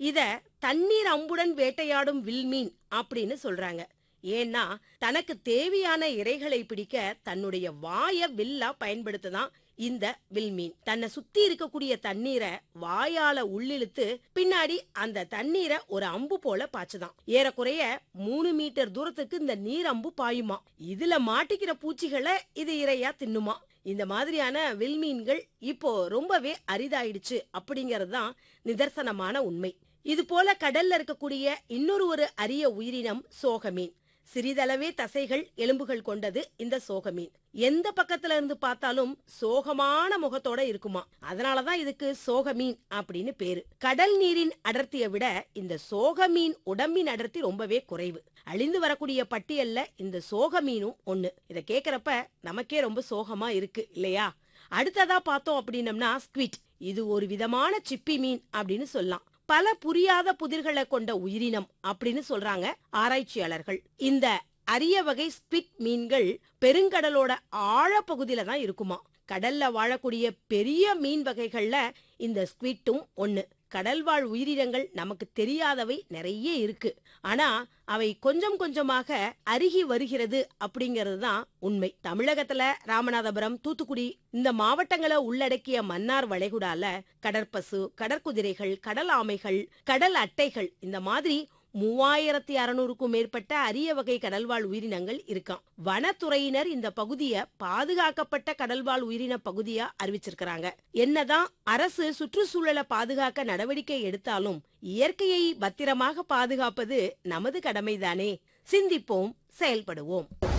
இத தண்ணீர் அம்புடன் வேட்டையாடும் வில்மீன் அப்படின்னு சொல்றாங்க ஏன்னா தனக்கு தேவையான இரைகளை பிடிக்க தன்னுடைய வாய வில்லா பயன்படுத்துதான் இந்த வில்மீன் தன்னை சுத்தி இருக்கக்கூடிய தண்ணீரை வாயால உள்ளிழுத்து பின்னாடி அந்த தண்ணீரை ஒரு அம்பு போல பாய்ச்சுதான் ஏறக்குறைய மூணு மீட்டர் தூரத்துக்கு இந்த நீர் அம்பு பாயுமா இதுல மாட்டிக்கிற பூச்சிகளை இது இரையா தின்னுமா இந்த மாதிரியான வில்மீன்கள் இப்போ ரொம்பவே அரிதாயிடுச்சு அப்படிங்கறது தான் நிதர்சனமான உண்மை இது போல கடல்ல இருக்கக்கூடிய இன்னொரு ஒரு அரிய உயிரினம் சோகமீன் சிறிதளவே தசைகள் எலும்புகள் கொண்டது இந்த சோகமீன் எந்த பக்கத்துல இருந்து பார்த்தாலும் சோகமான முகத்தோட இருக்குமா அதனாலதான் இதுக்கு சோகமீன் அப்படின்னு பேரு கடல் நீரின் அடர்த்தியை விட இந்த சோகமீன் உடம்பின் அடர்த்தி ரொம்பவே குறைவு அழிந்து வரக்கூடிய பட்டியல்ல இந்த சோகமீனும் ஒண்ணு இத கேக்குறப்ப நமக்கே ரொம்ப சோகமா இருக்கு இல்லையா அடுத்ததா பார்த்தோம் அப்படின்னம்னா ஸ்குவிட் இது ஒரு விதமான சிப்பி மீன் அப்படின்னு சொல்லலாம் பல புரியாத புதிர்களை கொண்ட உயிரினம் அப்படின்னு சொல்றாங்க ஆராய்ச்சியாளர்கள் இந்த அரிய வகை ஸ்பிட் மீன்கள் பெருங்கடலோட ஆழப்பகுதியில தான் இருக்குமா கடல்ல வாழக்கூடிய பெரிய மீன் வகைகள்ல இந்த ஸ்குவிட்டும் ஒண்ணு கடல்வாழ் உயிரினங்கள் நமக்கு தெரியாதவை நிறைய இருக்கு ஆனா அவை கொஞ்சம் கொஞ்சமாக அருகி வருகிறது அப்படிங்கிறது தான் உண்மை தமிழகத்துல ராமநாதபுரம் தூத்துக்குடி இந்த மாவட்டங்களை உள்ளடக்கிய மன்னார் வளைகுடால கடற்பசு கடற்குதிரைகள் கடல் ஆமைகள் கடல் அட்டைகள் இந்த மாதிரி மூவாயிரத்தி அறுநூறுக்கும் மேற்பட்ட அரிய வகை கடல்வாழ் உயிரினங்கள் இருக்காம் வனத்துறையினர் இந்த பகுதிய பாதுகாக்கப்பட்ட கடல்வாழ் உயிரின பகுதியா அறிவிச்சிருக்கிறாங்க என்னதான் அரசு சுற்றுச்சூழலை பாதுகாக்க நடவடிக்கை எடுத்தாலும் இயற்கையை பத்திரமாக பாதுகாப்பது நமது கடமைதானே சிந்திப்போம் செயல்படுவோம்